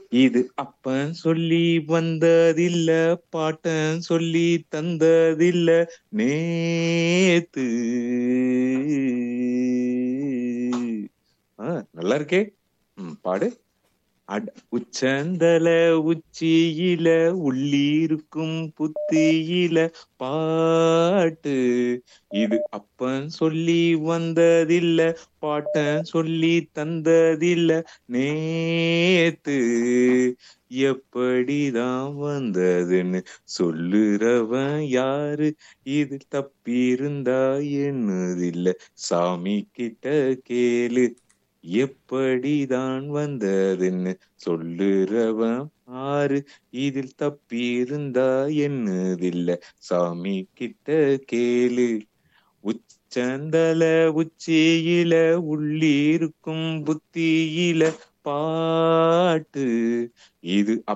இது அப்பன் சொல்லி வந்ததில்ல பாட்டன் சொல்லி தந்ததில்ல நேத்து ஆ, நல்லா இருக்கே ம், பாடு அட உச்சந்தல உச்சியில உள்ளிருக்கும் புத்தியில பாட்டு இது அப்பன் சொல்லி வந்ததில்ல பாட்டன் சொல்லி தந்ததில்ல நேத்து எப்படிதான் வந்ததுன்னு சொல்லுறவன் யாரு இது தப்பியிருந்தா என்னதில்ல சாமி கிட்ட கேளு எப்படிதான் வந்ததுன்னு சொல்லுறவன் ஆறு இதில் தப்பியிருந்தா என்னதில்ல சாமி கிட்ட கேளு உச்சந்தல உச்சியில உள்ளிருக்கும் புத்தியில பாட்டு இது